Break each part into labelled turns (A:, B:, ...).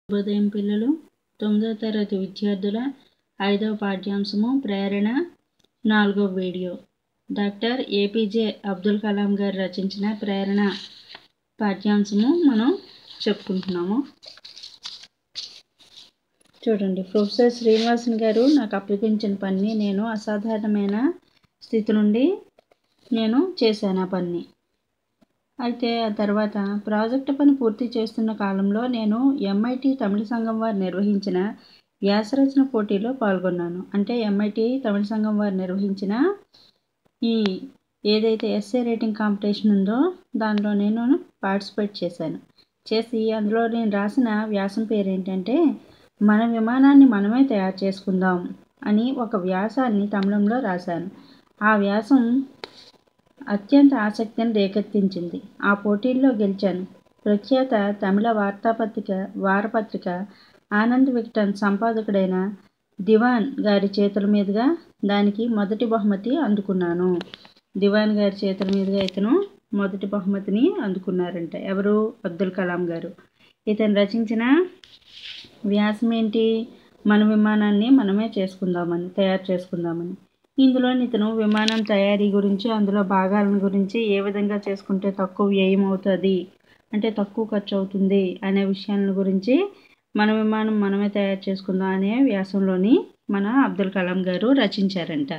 A: శుభోదయం పిల్లలు తొమ్మిదో తరగతి విద్యార్థుల ఐదవ పాఠ్యాంశము ప్రేరణ నాలుగవ వీడియో డాక్టర్ ఏపీజే అబ్దుల్ కలాం గారు రచించిన ప్రేరణ పాఠ్యాంశము మనం చెప్పుకుంటున్నాము చూడండి ప్రొఫెసర్ శ్రీనివాసన్ గారు నాకు అప్పగించిన పని నేను అసాధారణమైన స్థితి నుండి నేను చేశాను ఆ పని అయితే ఆ తర్వాత ప్రాజెక్టు పని పూర్తి చేస్తున్న కాలంలో నేను ఎంఐటి తమిళ సంఘం వారు నిర్వహించిన వ్యాసరచన పోటీలో పాల్గొన్నాను అంటే ఎంఐటి తమిళ సంఘం వారు నిర్వహించిన ఈ ఏదైతే ఎస్ఏ రేటింగ్ కాంపిటీషన్ ఉందో దానిలో నేను పార్టిసిపేట్ చేశాను చేసి అందులో నేను రాసిన వ్యాసం పేరు ఏంటంటే మన విమానాన్ని మనమే తయారు చేసుకుందాం అని ఒక వ్యాసాన్ని తమిళంలో రాశాను ఆ వ్యాసం అత్యంత ఆసక్తిని రేకెత్తించింది ఆ పోటీల్లో గెలిచాను ప్రఖ్యాత తమిళ వార్తాపత్రిక వారపత్రిక ఆనంద్ విక్టన్ సంపాదకుడైన దివాన్ గారి చేతుల మీదుగా దానికి మొదటి బహుమతి అందుకున్నాను దివాన్ గారి చేతుల మీదుగా ఇతను మొదటి బహుమతిని అందుకున్నారంట ఎవరు అబ్దుల్ కలాం గారు ఇతను రచించిన వ్యాసం ఏంటి మన విమానాన్ని మనమే చేసుకుందామని తయారు చేసుకుందామని ఇందులో ఇతను విమానం తయారీ గురించి అందులో భాగాలను గురించి ఏ విధంగా చేసుకుంటే తక్కువ వ్యయం అవుతుంది అంటే తక్కువ ఖర్చు అవుతుంది అనే విషయాల గురించి మన విమానం మనమే తయారు చేసుకుందాం అనే వ్యాసంలోని మన అబ్దుల్ కలాం గారు రచించారంట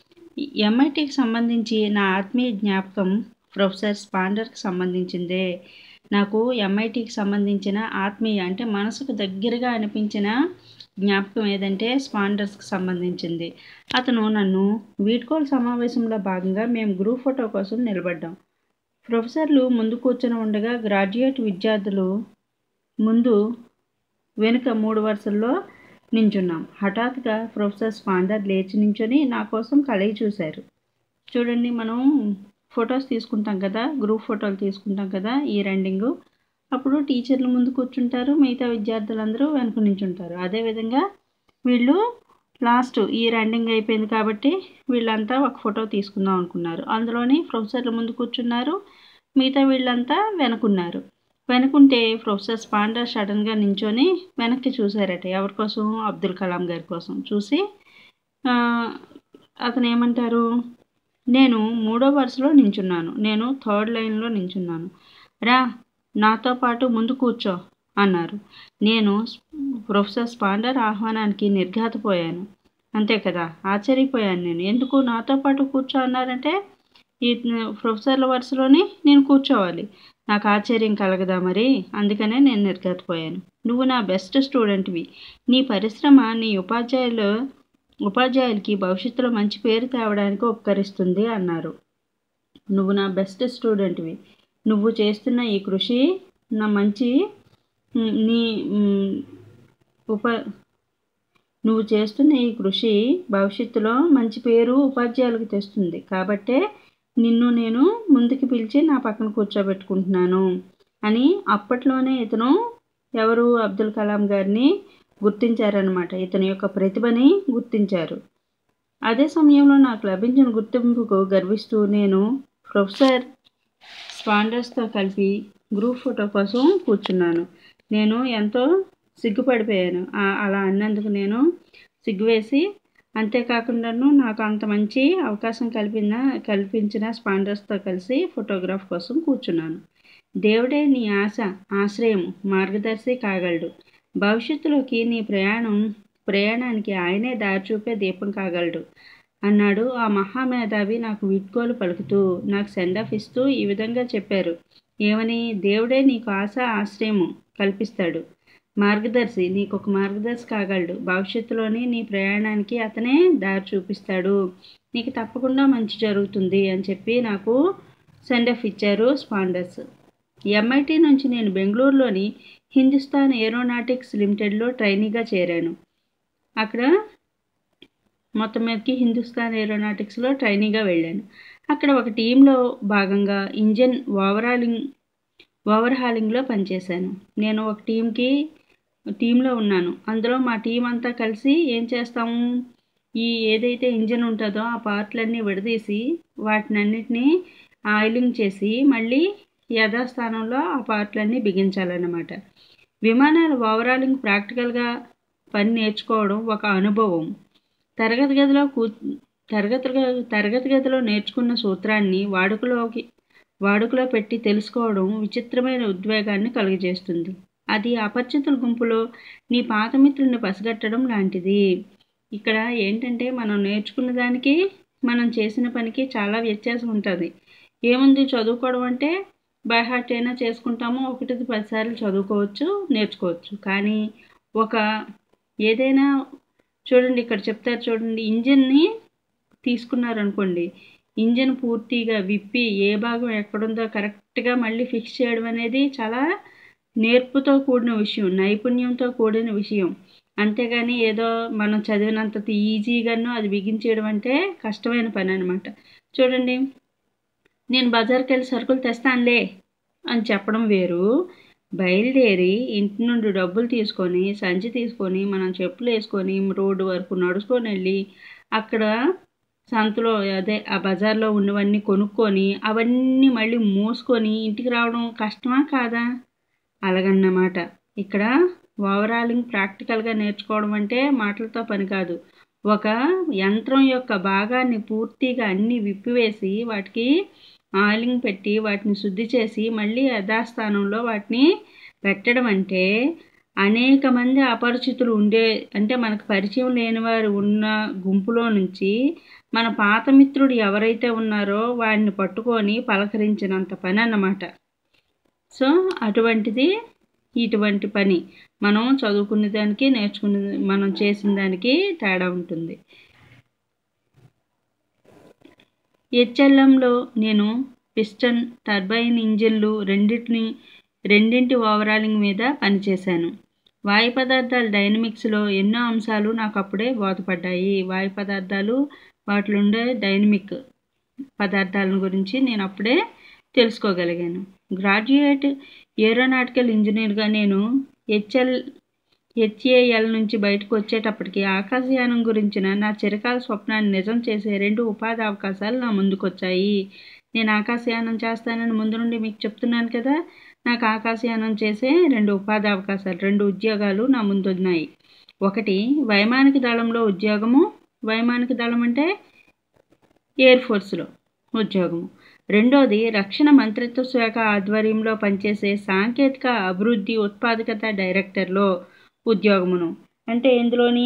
A: ఎంఐటికి సంబంధించి నా ఆత్మీయ జ్ఞాపకం ప్రొఫెసర్ స్పాండర్కి సంబంధించిందే నాకు ఎంఐటికి సంబంధించిన ఆత్మీయ అంటే మనసుకు దగ్గరగా అనిపించిన జ్ఞాపకం ఏదంటే స్పాండర్స్కి సంబంధించింది అతను నన్ను వీడ్కోల్ సమావేశంలో భాగంగా మేము గ్రూప్ ఫోటో కోసం నిలబడ్డాం ప్రొఫెసర్లు ముందు కూర్చొని ఉండగా గ్రాడ్యుయేట్ విద్యార్థులు ముందు వెనుక మూడు వరుసల్లో నించున్నాం హఠాత్తుగా ప్రొఫెసర్ స్పాండర్ లేచి నించొని నా కోసం కలయి చూశారు చూడండి మనం ఫొటోస్ తీసుకుంటాం కదా గ్రూప్ ఫోటోలు తీసుకుంటాం కదా ఈ రెండింగు అప్పుడు టీచర్లు ముందు కూర్చుంటారు మిగతా విద్యార్థులందరూ వెనుక నించుంటారు అదేవిధంగా వీళ్ళు లాస్ట్ ఈ రెండింగ్ అయిపోయింది కాబట్టి వీళ్ళంతా ఒక ఫోటో తీసుకుందాం అనుకున్నారు అందులోని ప్రొఫెసర్లు ముందు కూర్చున్నారు మిగతా వీళ్ళంతా వెనుకున్నారు వెనుకుంటే ప్రొఫెసర్ స్పాండర్ సడన్గా నించొని వెనక్కి చూశారట ఎవరి కోసం అబ్దుల్ కలాం గారి కోసం చూసి అతను ఏమంటారు నేను మూడో వరుసలో నించున్నాను నేను థర్డ్ లైన్లో నించున్నాను రా నాతో పాటు ముందు కూర్చో అన్నారు నేను ప్రొఫెసర్ స్పాండర్ ఆహ్వానానికి నిర్ఘాతపోయాను అంతే కదా ఆశ్చర్యపోయాను నేను ఎందుకు నాతో పాటు కూర్చో అన్నారంటే ఈ ప్రొఫెసర్ల వరుసలోని నేను కూర్చోవాలి నాకు ఆశ్చర్యం కలగదా మరి అందుకనే నేను నిర్ఘాతపోయాను నువ్వు నా బెస్ట్ స్టూడెంట్వి నీ పరిశ్రమ నీ ఉపాధ్యాయులు ఉపాధ్యాయులకి భవిష్యత్తులో మంచి పేరు తేవడానికి ఉపకరిస్తుంది అన్నారు నువ్వు నా బెస్ట్ స్టూడెంట్వి నువ్వు చేస్తున్న ఈ కృషి నా మంచి నీ ఉప నువ్వు చేస్తున్న ఈ కృషి భవిష్యత్తులో మంచి పేరు ఉపాధ్యాయులకు తెస్తుంది కాబట్టే నిన్ను నేను ముందుకు పిలిచి నా పక్కన కూర్చోబెట్టుకుంటున్నాను అని అప్పట్లోనే ఇతను ఎవరు అబ్దుల్ కలాం గారిని గుర్తించారనమాట ఇతని యొక్క ప్రతిభని గుర్తించారు అదే సమయంలో నాకు లభించిన గుర్తింపుకు గర్విస్తూ నేను ప్రొఫెసర్ స్పాండర్స్తో కలిపి గ్రూప్ ఫోటో కోసం కూర్చున్నాను నేను ఎంతో సిగ్గుపడిపోయాను అలా అన్నందుకు నేను సిగ్గువేసి అంతేకాకుండాను నాకు అంత మంచి అవకాశం కల్పిన కల్పించిన స్పాండర్స్తో కలిసి ఫోటోగ్రాఫ్ కోసం కూర్చున్నాను దేవుడే నీ ఆశ ఆశ్రయం మార్గదర్శి కాగలడు భవిష్యత్తులోకి నీ ప్రయాణం ప్రయాణానికి ఆయనే దారి చూపే దీపం కాగలడు అన్నాడు ఆ మహామేధావి నాకు వీడ్కోలు పలుకుతూ నాకు సెండ్ ఆఫ్ ఇస్తూ ఈ విధంగా చెప్పారు ఏమని దేవుడే నీకు ఆశ ఆశ్రయము కల్పిస్తాడు మార్గదర్శి నీకు ఒక మార్గదర్శి కాగలడు భవిష్యత్తులోని నీ ప్రయాణానికి అతనే దారి చూపిస్తాడు నీకు తప్పకుండా మంచి జరుగుతుంది అని చెప్పి నాకు సెండ్ ఆఫ్ ఇచ్చారు స్పాండర్స్ ఎంఐటి నుంచి నేను బెంగళూరులోని హిందుస్థాన్ ఏరోనాటిక్స్ లిమిటెడ్లో ట్రైనీగా చేరాను అక్కడ మొత్తం మీదకి హిందుస్థాన్ ఏరోనాటిక్స్లో ట్రైనీగా వెళ్ళాను అక్కడ ఒక టీంలో భాగంగా ఇంజన్ ఓవరాలింగ్ ఓవర్హాలింగ్లో పనిచేశాను నేను ఒక టీంకి టీంలో ఉన్నాను అందులో మా టీం అంతా కలిసి ఏం చేస్తాము ఈ ఏదైతే ఇంజన్ ఉంటుందో ఆ పార్ట్లన్నీ విడదీసి వాటినన్నిటినీ ఆయిలింగ్ చేసి మళ్ళీ యథాస్థానంలో ఆ పార్ట్లన్నీ బిగించాలన్నమాట విమానాల ఓవరాలింగ్ ప్రాక్టికల్గా పని నేర్చుకోవడం ఒక అనుభవం తరగతి గదిలో కూ తరగతి గ- తరగతి గదిలో నేర్చుకున్న సూత్రాన్ని వాడుకలోకి వాడుకలో పెట్టి తెలుసుకోవడం విచిత్రమైన ఉద్వేగాన్ని కలుగజేస్తుంది అది అపరిచితుల గుంపులో నీ పాత మిత్రుడిని పసిగట్టడం లాంటిది ఇక్కడ ఏంటంటే మనం నేర్చుకున్న దానికి మనం చేసిన పనికి చాలా వ్యత్యాసం ఉంటుంది ఏముంది చదువుకోవడం అంటే బై హార్ట్ అయినా చేసుకుంటాము ఒకటికి పదిసార్లు చదువుకోవచ్చు నేర్చుకోవచ్చు కానీ ఒక ఏదైనా చూడండి ఇక్కడ చెప్తారు చూడండి ఇంజిన్ని తీసుకున్నారనుకోండి ఇంజిన్ పూర్తిగా విప్పి ఏ భాగం ఎక్కడుందో కరెక్ట్గా మళ్ళీ ఫిక్స్ చేయడం అనేది చాలా నేర్పుతో కూడిన విషయం నైపుణ్యంతో కూడిన విషయం అంతేగాని ఏదో మనం చదివినంత ఈజీగాను అది బిగించేయడం అంటే కష్టమైన పని అనమాట చూడండి నేను బజార్కి వెళ్ళి సరుకులు తెస్తానులే అని చెప్పడం వేరు బయలుదేరి ఇంటి నుండి డబ్బులు తీసుకొని సంచి తీసుకొని మనం చెప్పులు వేసుకొని రోడ్డు వరకు నడుచుకొని వెళ్ళి అక్కడ సంతలో అదే ఆ బజార్లో ఉన్నవన్నీ కొనుక్కొని అవన్నీ మళ్ళీ మోసుకొని ఇంటికి రావడం కష్టమా కాదా అలాగన్నమాట ఇక్కడ ఓవరాలింగ్ ప్రాక్టికల్గా నేర్చుకోవడం అంటే మాటలతో పని కాదు ఒక యంత్రం యొక్క భాగాన్ని పూర్తిగా అన్ని విప్పివేసి వాటికి ఆయిలింగ్ పెట్టి వాటిని శుద్ధి చేసి మళ్ళీ యథాస్థానంలో వాటిని పెట్టడం అంటే అనేక మంది అపరిచితులు ఉండే అంటే మనకు పరిచయం లేని వారు ఉన్న గుంపులో నుంచి మన పాత మిత్రుడు ఎవరైతే ఉన్నారో వాడిని పట్టుకొని పలకరించినంత పని అన్నమాట సో అటువంటిది ఇటువంటి పని మనం చదువుకునే దానికి నేర్చుకునే మనం చేసిన దానికి తేడా ఉంటుంది హెచ్ఎల్ఎంలో నేను పిస్టన్ టర్బైన్ ఇంజిన్లు రెండింటిని రెండింటి ఓవరాలింగ్ మీద పనిచేశాను వాయు పదార్థాల డైనమిక్స్లో ఎన్నో అంశాలు నాకు అప్పుడే బోధపడ్డాయి వాయు పదార్థాలు వాటిలో ఉండే డైనమిక్ పదార్థాల గురించి నేను అప్పుడే తెలుసుకోగలిగాను గ్రాడ్యుయేట్ ఏరోనాటికల్ ఇంజనీర్గా నేను హెచ్ఎల్ హెచ్ఏఎల్ నుంచి బయటకు వచ్చేటప్పటికి ఆకాశయానం గురించిన నా చిరకాల స్వప్నాన్ని నిజం చేసే రెండు ఉపాధి అవకాశాలు నా ముందుకొచ్చాయి నేను ఆకాశయానం చేస్తానని ముందు నుండి మీకు చెప్తున్నాను కదా నాకు ఆకాశయానం చేసే రెండు ఉపాధి అవకాశాలు రెండు ఉద్యోగాలు నా ముందున్నాయి ఒకటి వైమానిక దళంలో ఉద్యోగము వైమానిక దళం అంటే ఎయిర్ ఫోర్స్లో ఉద్యోగము రెండోది రక్షణ మంత్రిత్వ శాఖ ఆధ్వర్యంలో పనిచేసే సాంకేతిక అభివృద్ధి ఉత్పాదకత డైరెక్టర్లో ఉద్యోగమును అంటే ఎందులోని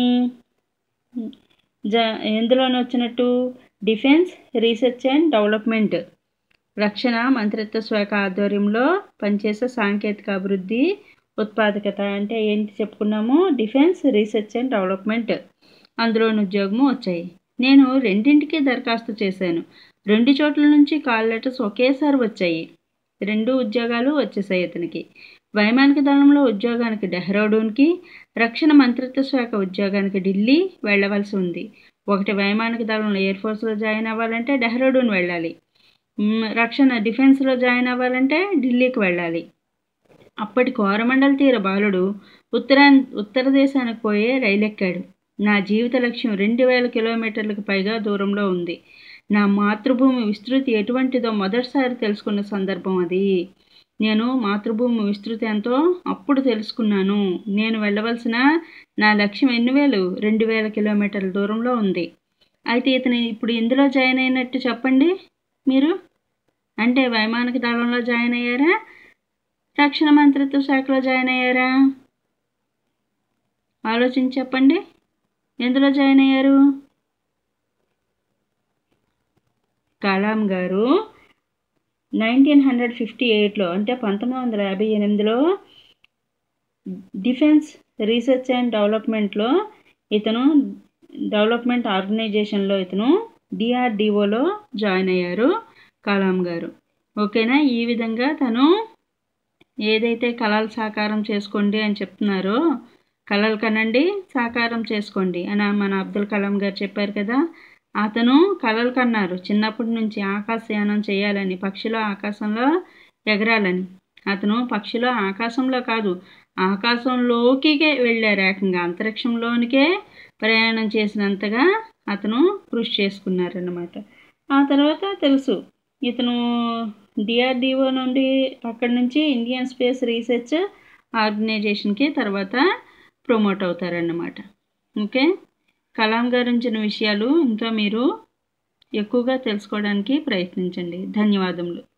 A: జ ఎందులోని వచ్చినట్టు డిఫెన్స్ రీసెర్చ్ అండ్ డెవలప్మెంట్ రక్షణ మంత్రిత్వ శాఖ ఆధ్వర్యంలో పనిచేసే సాంకేతిక అభివృద్ధి ఉత్పాదకత అంటే ఏంటి చెప్పుకున్నాము డిఫెన్స్ రీసెర్చ్ అండ్ డెవలప్మెంట్ అందులోని ఉద్యోగము వచ్చాయి నేను రెండింటికి దరఖాస్తు చేశాను రెండు చోట్ల నుంచి కాల్ లెటర్స్ ఒకేసారి వచ్చాయి రెండు ఉద్యోగాలు వచ్చేసాయి అతనికి వైమానిక దళంలో ఉద్యోగానికి డెహ్రాడూన్కి రక్షణ మంత్రిత్వ శాఖ ఉద్యోగానికి ఢిల్లీ వెళ్ళవలసి ఉంది ఒకటి వైమానిక దళంలో ఎయిర్ ఫోర్స్లో జాయిన్ అవ్వాలంటే డెహ్రాడూన్ వెళ్ళాలి మ్, రక్షణ డిఫెన్స్లో జాయిన్ అవ్వాలంటే ఢిల్లీకి వెళ్ళాలి అప్పటి కోరమండల తీర బాలుడు ఉత్తరా ఉత్తర దేశానికి పోయే రైలు ఎక్కాడు నా జీవిత లక్ష్యం రెండు వేల కిలోమీటర్లకు పైగా దూరంలో ఉంది నా మాతృభూమి విస్తృతి ఎటువంటిదో మొదటిసారి తెలుసుకున్న సందర్భం అది నేను మాతృభూమి విస్తృతి ఎంతో అప్పుడు తెలుసుకున్నాను నేను వెళ్ళవలసిన నా లక్ష్యం ఎన్ని వేలు రెండు వేల కిలోమీటర్ల దూరంలో ఉంది అయితే ఇతను ఇప్పుడు ఎందులో జాయిన్ అయినట్టు చెప్పండి మీరు అంటే వైమానిక దళంలో జాయిన్ అయ్యారా రక్షణ మంత్రిత్వ శాఖలో జాయిన్ అయ్యారా ఆలోచించి చెప్పండి ఎందులో జాయిన్ అయ్యారు కలాం గారు నైన్టీన్ హండ్రెడ్ ఫిఫ్టీ ఎయిట్లో అంటే పంతొమ్మిది వందల యాభై ఎనిమిదిలో డిఫెన్స్ రీసెర్చ్ అండ్ డెవలప్మెంట్లో ఇతను డెవలప్మెంట్ ఆర్గనైజేషన్లో ఇతను డిఆర్డిఓలో జాయిన్ అయ్యారు కలాం గారు ఓకేనా ఈ విధంగా తను ఏదైతే కళలు సాకారం చేసుకోండి అని చెప్తున్నారో కళలు కనండి సాకారం చేసుకోండి అని మన అబ్దుల్ కలాం గారు చెప్పారు కదా అతను కలలు కన్నారు చిన్నప్పటి నుంచి ఆకాశయానం చేయాలని పక్షిలో ఆకాశంలో ఎగరాలని అతను పక్షిలో ఆకాశంలో కాదు ఆకాశంలోకికే వెళ్ళారు ఏకంగా అంతరిక్షంలోనికే ప్రయాణం చేసినంతగా అతను కృషి చేసుకున్నారన్నమాట ఆ తర్వాత తెలుసు ఇతను డిఆర్డిఓ నుండి అక్కడి నుంచి ఇండియన్ స్పేస్ రీసెర్చ్ ఆర్గనైజేషన్కి తర్వాత ప్రమోట్ అవుతారన్నమాట ఓకే కలాం గురించిన విషయాలు ఇంకా మీరు ఎక్కువగా తెలుసుకోవడానికి ప్రయత్నించండి ధన్యవాదములు